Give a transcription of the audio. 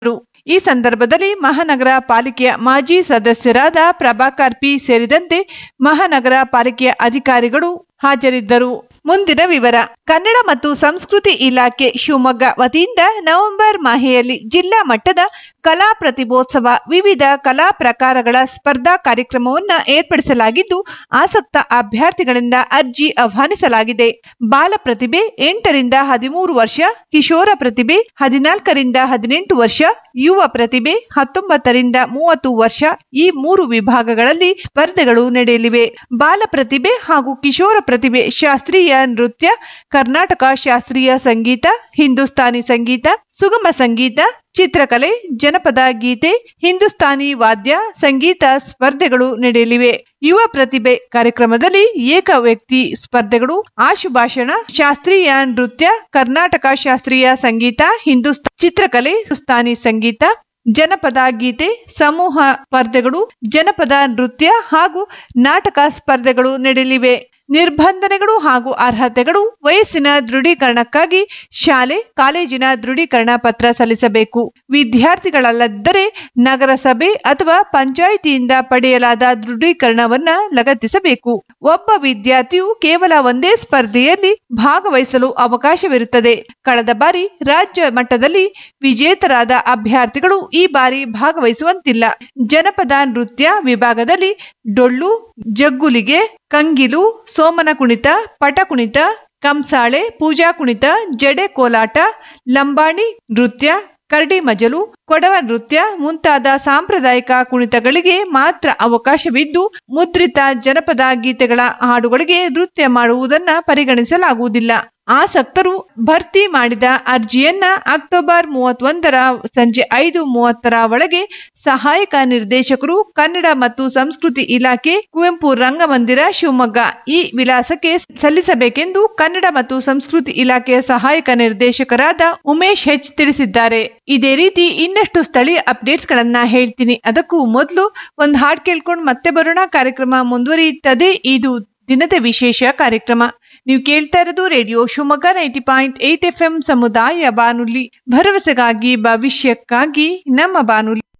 ಈ ಸಂದರ್ಭದಲ್ಲಿ ಮಹಾನಗರ ಪಾಲಿಕೆಯ ಮಾಜಿ ಸದಸ್ಯರಾದ ಪ್ರಭಾಕರ್ ಪಿ ಸೇರಿದಂತೆ ಮಹಾನಗರ ಪಾಲಿಕೆಯ ಅಧಿಕಾರಿಗಳು ಹಾಜರಿದ್ದರು ಮುಂದಿನ ವಿವರ ಕನ್ನಡ ಮತ್ತು ಸಂಸ್ಕೃತಿ ಇಲಾಖೆ ಶಿವಮೊಗ್ಗ ವತಿಯಿಂದ ನವೆಂಬರ್ ಮಾಹೆಯಲ್ಲಿ ಜಿಲ್ಲಾ ಮಟ್ಟದ ಕಲಾ ಪ್ರತಿಭೋತ್ಸವ ವಿವಿಧ ಕಲಾ ಪ್ರಕಾರಗಳ ಸ್ಪರ್ಧಾ ಕಾರ್ಯಕ್ರಮವನ್ನು ಏರ್ಪಡಿಸಲಾಗಿದ್ದು ಆಸಕ್ತ ಅಭ್ಯರ್ಥಿಗಳಿಂದ ಅರ್ಜಿ ಆಹ್ವಾನಿಸಲಾಗಿದೆ ಬಾಲ ಪ್ರತಿಭೆ ಎಂಟರಿಂದ ಹದಿಮೂರು ವರ್ಷ ಕಿಶೋರ ಪ್ರತಿಭೆ ಹದಿನಾಲ್ಕರಿಂದ ಹದಿನೆಂಟು ವರ್ಷ ಯುವ ಪ್ರತಿಭೆ ಹತ್ತೊಂಬತ್ತರಿಂದ ಮೂವತ್ತು ವರ್ಷ ಈ ಮೂರು ವಿಭಾಗಗಳಲ್ಲಿ ಸ್ಪರ್ಧೆಗಳು ನಡೆಯಲಿವೆ ಬಾಲ ಪ್ರತಿಭೆ ಹಾಗೂ ಕಿಶೋರ ಪ್ರತಿಭೆ ಶಾಸ್ತ್ರೀಯ ನೃತ್ಯ ಕರ್ನಾಟಕ ಶಾಸ್ತ್ರೀಯ ಸಂಗೀತ ಹಿಂದೂಸ್ತಾನಿ ಸಂಗೀತ ಸುಗಮ ಸಂಗೀತ ಚಿತ್ರಕಲೆ ಜನಪದ ಗೀತೆ ಹಿಂದೂಸ್ತಾನಿ ವಾದ್ಯ ಸಂಗೀತ ಸ್ಪರ್ಧೆಗಳು ನಡೆಯಲಿವೆ ಯುವ ಪ್ರತಿಭೆ ಕಾರ್ಯಕ್ರಮದಲ್ಲಿ ಏಕ ವ್ಯಕ್ತಿ ಸ್ಪರ್ಧೆಗಳು ಆಶುಭಾಷಣ ಶಾಸ್ತ್ರೀಯ ನೃತ್ಯ ಕರ್ನಾಟಕ ಶಾಸ್ತ್ರೀಯ ಸಂಗೀತ ಹಿಂದೂಸ್ತಾನಿ ಚಿತ್ರಕಲೆ ಹಿಂದೂಸ್ತಾನಿ ಸಂಗೀತ ಜನಪದ ಗೀತೆ ಸಮೂಹ ಸ್ಪರ್ಧೆಗಳು ಜನಪದ ನೃತ್ಯ ಹಾಗೂ ನಾಟಕ ಸ್ಪರ್ಧೆಗಳು ನಡೆಯಲಿವೆ ನಿರ್ಬಂಧನೆಗಳು ಹಾಗೂ ಅರ್ಹತೆಗಳು ವಯಸ್ಸಿನ ದೃಢೀಕರಣಕ್ಕಾಗಿ ಶಾಲೆ ಕಾಲೇಜಿನ ದೃಢೀಕರಣ ಪತ್ರ ಸಲ್ಲಿಸಬೇಕು ವಿದ್ಯಾರ್ಥಿಗಳಲ್ಲದ್ದರೆ ನಗರಸಭೆ ಅಥವಾ ಪಂಚಾಯಿತಿಯಿಂದ ಪಡೆಯಲಾದ ದೃಢೀಕರಣವನ್ನ ಲಗತ್ತಿಸಬೇಕು ಒಬ್ಬ ವಿದ್ಯಾರ್ಥಿಯು ಕೇವಲ ಒಂದೇ ಸ್ಪರ್ಧೆಯಲ್ಲಿ ಭಾಗವಹಿಸಲು ಅವಕಾಶವಿರುತ್ತದೆ ಕಳೆದ ಬಾರಿ ರಾಜ್ಯ ಮಟ್ಟದಲ್ಲಿ ವಿಜೇತರಾದ ಅಭ್ಯರ್ಥಿಗಳು ಈ ಬಾರಿ ಭಾಗವಹಿಸುವಂತಿಲ್ಲ ಜನಪದ ನೃತ್ಯ ವಿಭಾಗದಲ್ಲಿ ಡೊಳ್ಳು ಜಗ್ಗುಲಿಗೆ ಕಂಗಿಲು ಸೋಮನ ಕುಣಿತ ಪಟ ಕುಣಿತ ಕಂಸಾಳೆ ಪೂಜಾ ಕುಣಿತ ಜಡೆ ಕೋಲಾಟ ಲಂಬಾಣಿ ನೃತ್ಯ ಕರಡಿ ಮಜಲು ಕೊಡವ ನೃತ್ಯ ಮುಂತಾದ ಸಾಂಪ್ರದಾಯಿಕ ಕುಣಿತಗಳಿಗೆ ಮಾತ್ರ ಅವಕಾಶವಿದ್ದು ಮುದ್ರಿತ ಜನಪದ ಗೀತೆಗಳ ಹಾಡುಗಳಿಗೆ ನೃತ್ಯ ಮಾಡುವುದನ್ನ ಪರಿಗಣಿಸಲಾಗುವುದಿಲ್ಲ ಆಸಕ್ತರು ಭರ್ತಿ ಮಾಡಿದ ಅರ್ಜಿಯನ್ನ ಅಕ್ಟೋಬರ್ ಮೂವತ್ತೊಂದರ ಸಂಜೆ ಐದು ಮೂವತ್ತರ ಒಳಗೆ ಸಹಾಯಕ ನಿರ್ದೇಶಕರು ಕನ್ನಡ ಮತ್ತು ಸಂಸ್ಕೃತಿ ಇಲಾಖೆ ಕುವೆಂಪು ರಂಗಮಂದಿರ ಶಿವಮೊಗ್ಗ ಈ ವಿಳಾಸಕ್ಕೆ ಸಲ್ಲಿಸಬೇಕೆಂದು ಕನ್ನಡ ಮತ್ತು ಸಂಸ್ಕೃತಿ ಇಲಾಖೆಯ ಸಹಾಯಕ ನಿರ್ದೇಶಕರಾದ ಉಮೇಶ್ ಹೆಚ್ ತಿಳಿಸಿದ್ದಾರೆ ಇದೇ ರೀತಿ ಇನ್ನಷ್ಟು ಸ್ಥಳೀಯ ಅಪ್ಡೇಟ್ಸ್ ಗಳನ್ನ ಹೇಳ್ತೀನಿ ಅದಕ್ಕೂ ಮೊದಲು ಒಂದು ಹಾಡ್ ಕೇಳ್ಕೊಂಡು ಮತ್ತೆ ಬರೋಣ ಕಾರ್ಯಕ್ರಮ ಮುಂದುವರಿಯುತ್ತದೆ ಇದು ದಿನದ ವಿಶೇಷ ಕಾರ್ಯಕ್ರಮ ನೀವು ಕೇಳ್ತಾ ಇರೋದು radio Shivamogga ninety point eight F M ಸಮುದಾಯ ಬಾನುಲಿ ಭರವಸೆಗಾಗಿ ಭವಿಷ್ಯಕ್ಕಾಗಿ ನಮ್ಮ ಬಾನುಲಿ